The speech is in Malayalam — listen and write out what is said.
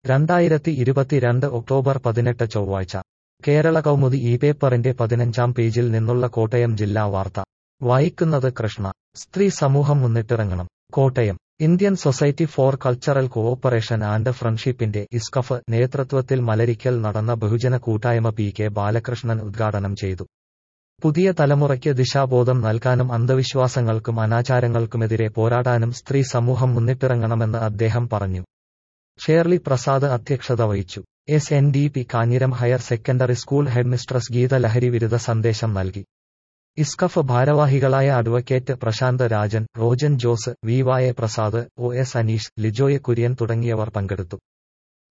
രണ്ടായിരത്തി ഇരുപത്തിരണ്ട് ഒക്ടോബർ പതിനെട്ട് ചൊവ്വാഴ്ച കേരള കൗമുദി ഈ പേപ്പറിന്റെ പതിനഞ്ചാം പേജിൽ നിന്നുള്ള കോട്ടയം ജില്ലാ വാർത്ത വായിക്കുന്നത് കൃഷ്ണ സ്ത്രീ സമൂഹം മുന്നിട്ടിറങ്ങണം Kottayam Indian society for cultural cooperation and ഫ്രണ്ട്ഷിപ്പിന്റെ ഇസ്കഫ് നേതൃത്വത്തിൽ മലരിക്കൽ നടന്ന ബഹുജന കൂട്ടായ്മ പി കെ ബാലകൃഷ്ണൻ ഉദ്ഘാടനം ചെയ്തു പുതിയ തലമുറയ്ക്ക് ദിശാബോധം നൽകാനും അന്ധവിശ്വാസങ്ങൾക്കും അനാചാരങ്ങൾക്കുമെതിരെ പോരാടാനും സ്ത്രീ സമൂഹം മുന്നിട്ടിറങ്ങണമെന്ന് അദ്ദേഹം പറഞ്ഞു ഷേർലി പ്രസാദ് അധ്യക്ഷത വഹിച്ചു S N D P Kanjiram higher secondary school headmistress Geetha ലഹരി വിരുദ്ധ സന്ദേശം നൽകി ഇസ്കഫ് ഭാരവാഹികളായ advocate Prashanth Rajan Rojan Jose V Y Prasad O S Aneesh Lijoy Kurian തുടങ്ങിയവർ പങ്കെടുത്തു